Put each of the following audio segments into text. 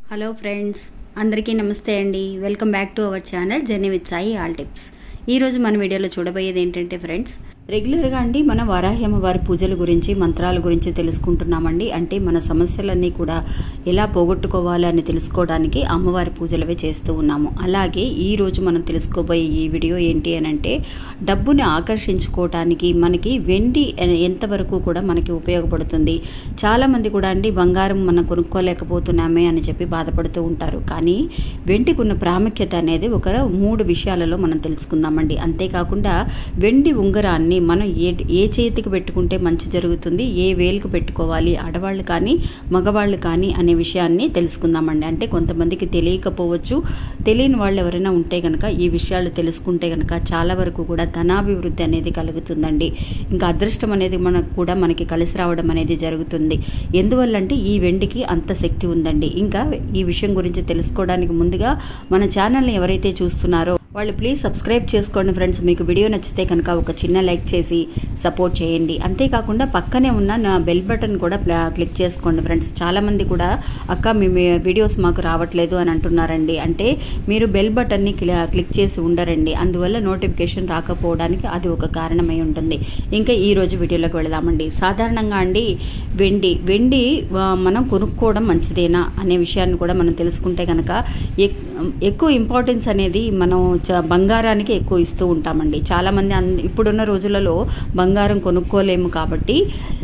hello friends అందరికీ నమస్తే అండి welcome back to our channel journey with Sai all tips ఈరోజు మన వీడియోలో చూడబోయేది ఏంటంటే ఫ్రెండ్స్ రెగ్యులర్గా అండి మన వారాహి అమ్మవారి పూజల గురించి మంత్రాల గురించి తెలుసుకుంటున్నామండి అంటే మన సమస్యలన్నీ కూడా ఎలా పోగొట్టుకోవాలి అని తెలుసుకోవడానికి అమ్మవారి పూజలవే చేస్తూ ఉన్నాము అలాగే ఈ రోజు మనం తెలుసుకోబోయే ఈ వీడియో ఏంటి అని అంటే డబ్బుని ఆకర్షించుకోవటానికి మనకి వెండి ఎంతవరకు కూడా మనకి ఉపయోగపడుతుంది చాలామంది కూడా అండి బంగారం మనం కొనుక్కోలేకపోతున్నామే అని చెప్పి బాధపడుతూ ఉంటారు కానీ వెండికి ఉన్న ప్రాముఖ్యత అనేది ఒక మూడు విషయాలలో మనం తెలుసుకుందామండి అంతేకాకుండా వెండి ఉంగరాన్ని మనం ఏ ఏ చేతికి పెట్టుకుంటే మంచి జరుగుతుంది ఏ వేలుకు పెట్టుకోవాలి ఆడవాళ్ళు కానీ మగవాళ్ళు కానీ అనే విషయాన్ని తెలుసుకుందామండి అంటే కొంతమందికి తెలియకపోవచ్చు తెలియని వాళ్ళు ఎవరైనా ఉంటే కనుక ఈ విషయాలు తెలుసుకుంటే కనుక చాలా వరకు కూడా ధనాభివృద్ధి అనేది కలుగుతుందండి ఇంకా అదృష్టం అనేది మనకు కూడా మనకి కలిసి రావడం అనేది జరుగుతుంది ఎందువల్లంటే ఈ వెండికి అంత శక్తి ఉందండి ఇంకా ఈ విషయం గురించి తెలుసుకోవడానికి ముందుగా మన ఛానల్ని ఎవరైతే చూస్తున్నారో వాళ్ళు ప్లీజ్ సబ్స్క్రైబ్ చేసుకోండి ఫ్రెండ్స్ మీకు వీడియో నచ్చితే కనుక ఒక చిన్న లైక్ చేసి సపోర్ట్ చేయండి అంతేకాకుండా పక్కనే ఉన్న నా బెల్ బటన్ కూడా క్లిక్ చేసుకోండి ఫ్రెండ్స్ చాలామంది కూడా అక్క మీ వీడియోస్ మాకు రావట్లేదు అని అంటున్నారండి అంటే మీరు బెల్ బటన్ని క్లిక్ చేసి ఉండరండి అందువల్ల నోటిఫికేషన్ రాకపోవడానికి అది ఒక కారణమై ఉంటుంది ఇంకా ఈ రోజు వీడియోలోకి వెళదామండి సాధారణంగా అండి వెండి వెండి మనం కొనుక్కోవడం మంచిదేనా అనే విషయాన్ని కూడా మనం తెలుసుకుంటే కనుక ఎక్కువ ఇంపార్టెన్స్ అనేది మనం బంగారానికి ఎక్కువ ఇస్తూ ఉంటామండి చాలామంది ఇప్పుడున్న రోజులలో బంగారం కొనుక్కోలేము కాబట్టి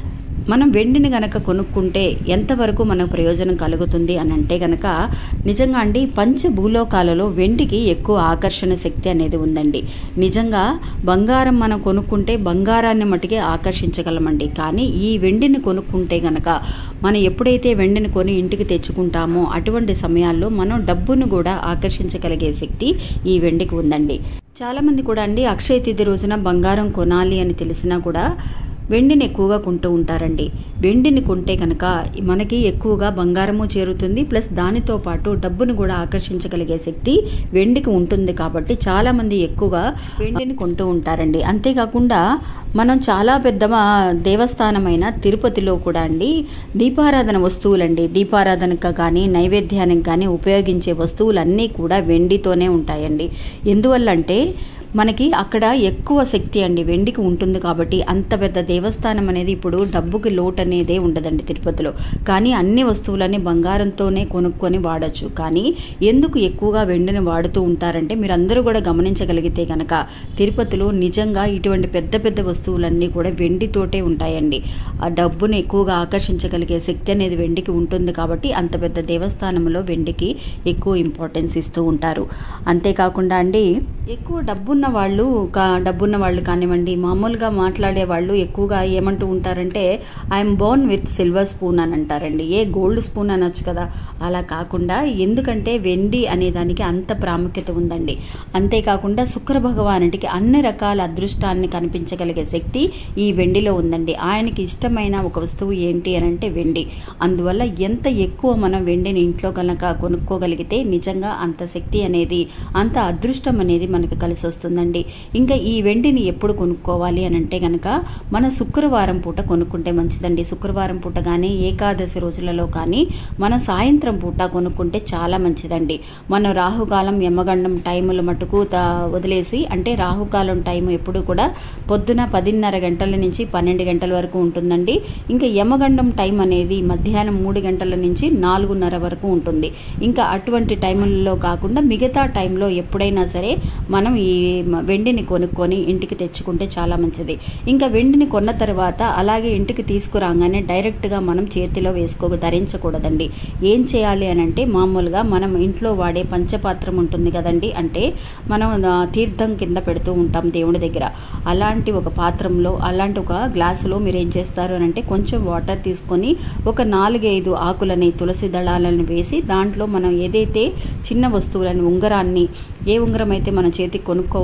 మనం వెండిని గనక కొనుక్కుంటే ఎంతవరకు మనకు ప్రయోజనం కలుగుతుంది అని అంటే గనక నిజంగా అండి పంచ భూలోకాలలో వెండికి ఎక్కువ ఆకర్షణ శక్తి అనేది ఉందండి నిజంగా బంగారం మనం కొనుక్కుంటే బంగారాన్ని మటుకే ఆకర్షించగలమండి కానీ ఈ వెండిని కొనుక్కుంటే గనక మనం ఎప్పుడైతే వెండిని కొని ఇంటికి తెచ్చుకుంటామో అటువంటి సమయాల్లో మనం డబ్బును కూడా ఆకర్షించగలిగే శక్తి ఈ వెండికి ఉందండి చాలామంది కూడా అండి అక్షయ తిథి రోజున బంగారం కొనాలి అని తెలిసినా కూడా వెండిని ఎక్కువగా కొంటూ ఉంటారండి వెండిని కొంటే కనుక మనకి ఎక్కువగా బంగారము చేరుతుంది ప్లస్ దానితో పాటు డబ్బును కూడా ఆకర్షించగలిగే శక్తి వెండికి ఉంటుంది కాబట్టి చాలామంది ఎక్కువగా వెండిని కొంటూ ఉంటారండి అంతేకాకుండా మనం చాలా పెద్ద దేవస్థానమైన తిరుపతిలో కూడా అండి దీపారాధన వస్తువులండి దీపారాధనకు కానీ నైవేద్యానికి కానీ ఉపయోగించే వస్తువులన్నీ కూడా వెండితోనే ఉంటాయండి ఎందువల్లంటే మనకి అక్కడ ఎక్కువ శక్తి అండి వెండికి ఉంటుంది కాబట్టి అంత పెద్ద దేవస్థానం అనేది ఇప్పుడు డబ్బుకి లోటు అనేదే ఉండదండి తిరుపతిలో కానీ అన్ని వస్తువులని బంగారంతోనే కొనుక్కొని వాడచ్చు కానీ ఎందుకు ఎక్కువగా వెండిని వాడుతూ ఉంటారంటే మీరు అందరూ కూడా గమనించగలిగితే కనుక తిరుపతిలో నిజంగా ఇటువంటి పెద్ద పెద్ద వస్తువులన్నీ కూడా వెండితోటే ఉంటాయండి ఆ డబ్బుని ఎక్కువగా ఆకర్షించగలిగే శక్తి అనేది వెండికి ఉంటుంది కాబట్టి అంత పెద్ద దేవస్థానంలో వెండికి ఎక్కువ ఇంపార్టెన్స్ ఇస్తూ ఉంటారు అంతేకాకుండా అండి ఎక్కువ డబ్బు ఉన్న వాళ్ళు డబ్బున్న వాళ్ళు కానివ్వండి మామూలుగా మాట్లాడే వాళ్ళు ఎక్కువగా ఏమంటూ ఉంటారంటే I'm born with silver spoon అని అంటారండి ఏ గోల్డ్ స్పూన్ అనొచ్చు కదా అలా కాకుండా ఎందుకంటే వెండి అనే దానికి అంత ప్రాముఖ్యత ఉందండి అంతేకాకుండా శుక్ర భగవానుడికి అన్ని రకాల అదృష్టాన్ని కనిపించగలిగే శక్తి ఈ వెండిలో ఉందండి ఆయనకి ఇష్టమైన ఒక వస్తువు ఏంటి అని అంటే వెండి అందువల్ల ఎంత ఎక్కువ మనం వెండిని ఇంట్లో కనుక కొనుక్కోగలిగితే నిజంగా అంత శక్తి అనేది అంత అదృష్టం అనేది మనకు కలిసి వస్తుంది వస్తుందండి ఇంకా ఈ వెండిని ఎప్పుడు కొనుక్కోవాలి అని అంటే కనుక మన శుక్రవారం పూట కొనుక్కుంటే మంచిదండి శుక్రవారం పూట కానీ ఏకాదశి రోజులలో కానీ మన సాయంత్రం పూట కొనుక్కుంటే చాలా మంచిదండి మన రాహుకాలం యమగండం టైములు మటుకు వదిలేసి అంటే రాహుకాలం టైం ఎప్పుడు కూడా పొద్దున పదిన్నర గంటల నుంచి పన్నెండు గంటల వరకు ఉంటుందండి ఇంకా యమగండం టైం అనేది మధ్యాహ్నం మూడు గంటల నుంచి నాలుగున్నర వరకు ఉంటుంది ఇంకా అటువంటి టైములలో కాకుండా మిగతా టైంలో ఎప్పుడైనా సరే మనం ఈ వెండిని కొనుక్కొని ఇంటికి తెచ్చుకుంటే చాలా మంచిది ఇంకా వెండిని కొన్న తర్వాత అలాగే ఇంటికి తీసుకురాగానే డైరెక్ట్గా మనం చేతిలో వేసుకో ధరించకూడదండి ఏం చేయాలి అని అంటే మామూలుగా మనం ఇంట్లో వాడే పంచపాత్రం ఉంటుంది కదండి అంటే మనం తీర్థం కింద పెడుతూ ఉంటాం దేవుడి దగ్గర అలాంటి ఒక పాత్రంలో అలాంటి ఒక గ్లాసులో మీరు ఏం చేస్తారు అని అంటే కొంచెం వాటర్ తీసుకొని ఒక నాలుగైదు ఆకులని తులసి దళాలను వేసి దాంట్లో మనం ఏదైతే చిన్న వస్తువులని ఉంగరాన్ని ఏ ఉంగరం అయితే మన చేతికి కొనుక్కోవాలి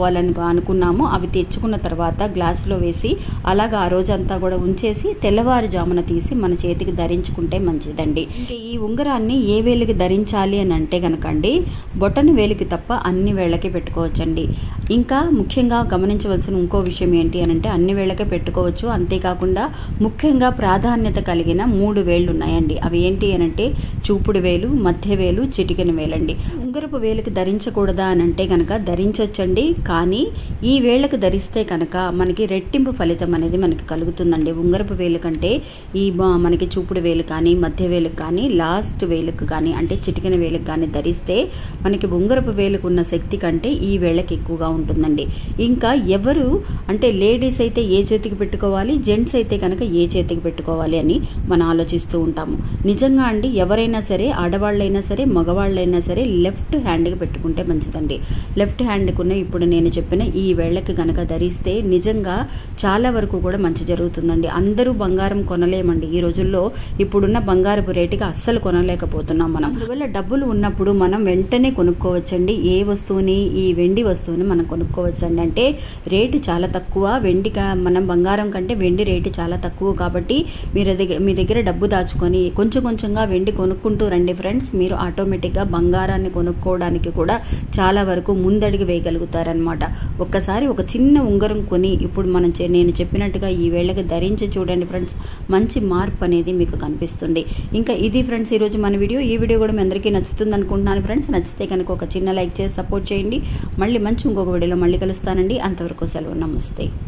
తెచ్చుకోవాలని అనుకున్నామో అవి తెచ్చుకున్న తర్వాత గ్లాసులో వేసి అలాగ ఆ రోజంతా కూడా ఉంచేసి తెల్లవారుజామున తీసి మన చేతికి ధరించుకుంటే మంచిదండి ఇంక ఈ ఉంగరాన్ని ఏ వేలికి ధరించాలి అని అంటే కనుకండి బొటన వేలికి తప్ప అన్ని వేళ్ళకి పెట్టుకోవచ్చండి ఇంకా ముఖ్యంగా గమనించవలసిన ఇంకో విషయం ఏంటి అని అంటే అన్ని వేళ్ళకే పెట్టుకోవచ్చు అంతేకాకుండా ముఖ్యంగా ప్రాధాన్యత కలిగిన మూడు వేళ్ళు ఉన్నాయండి అవి ఏంటి అని అంటే చూపుడు వేలు మధ్య వేలు చిటికెన వేలండి ఉంగరపు వేలుకి ధరించకూడదా అని అంటే కనుక ధరించవచ్చండి కానీ ఈ వేళ్ళకు ధరిస్తే కనుక మనకి రెట్టింపు ఫలితం అనేది మనకి కలుగుతుందండి ఉంగరపు వేలు కంటే ఈ బ- మనకి చూపుడు వేలు కానీ మధ్య వేలుకు కానీ లాస్ట్ వేలుకు కానీ అంటే చిటికెన వేలుకు కానీ ధరిస్తే మనకి ఉంగరపు వేలుకు ఉన్న శక్తి కంటే ఈ వేళ్ళకి ఎక్కువగా ఉంటుందండి ఇంకా ఎవరు అంటే లేడీస్ అయితే ఏ చేతికి పెట్టుకోవాలి జెంట్స్ అయితే కనుక ఏ చేతికి పెట్టుకోవాలి అని మనం ఆలోచిస్తూ ఉంటాము నిజంగా అండి ఎవరైనా సరే ఆడవాళ్ళైనా సరే మగవాళ్ళైనా సరే లెఫ్ట్ హ్యాండ్కి పెట్టుకుంటే మంచిదండి లెఫ్ట్ హ్యాండ్కి ఉన్న ఇప్పుడు నేను చెప్పిన ఈ వేళ్ళకి కనుక ధరిస్తే నిజంగా చాలా వరకు కూడా మంచి జరుగుతుందండి అందరూ బంగారం కొనలేమండి ఈ రోజుల్లో ఇప్పుడున్న బంగారపు రేటుకి అస్సలు కొనలేకపోతున్నాం మనం అందువల్ల డబ్బులు ఉన్నప్పుడు మనం వెంటనే కొనుక్కోవచ్చండి ఏ వస్తువుని ఈ వెండి వస్తువుని మనం కొనుక్కోవచ్చండి అంటే రేటు చాలా తక్కువ వెండి క- మనం బంగారం కంటే వెండి రేటు చాలా తక్కువ కాబట్టి మీరు దగ్గర మీ దగ్గర డబ్బు దాచుకొని కొంచెం కొంచెంగా వెండి కొనుక్కుంటూ రండి ఫ్రెండ్స్ మీరు ఆటోమేటిక్గా బంగారాన్ని కొనుక్కోవడానికి కూడా చాలా వరకు ముందడుగు వేయగలుగుతారనమాట ఒక్కసారి ఒక చిన్న ఉంగరం కొని ఇప్పుడు మనం చే- నేను చెప్పినట్టుగా ఈ వేళకి ధరించి చూడండి ఫ్రెండ్స్ మంచి మార్పు అనేది మీకు కనిపిస్తుంది ఇంకా ఇది ఫ్రెండ్స్ ఈరోజు మన వీడియో ఈ వీడియో కూడా మీ అందరికీ నచ్చుతుంది అనుకుంటున్నాను ఫ్రెండ్స్ నచ్చితే కనుక ఒక చిన్న లైక్ చేసి సపోర్ట్ చేయండి మళ్ళీ మంచి ఇంకొక వీడియోలో మళ్ళీ కలుస్తానండి అంతవరకు సెలవు నమస్తే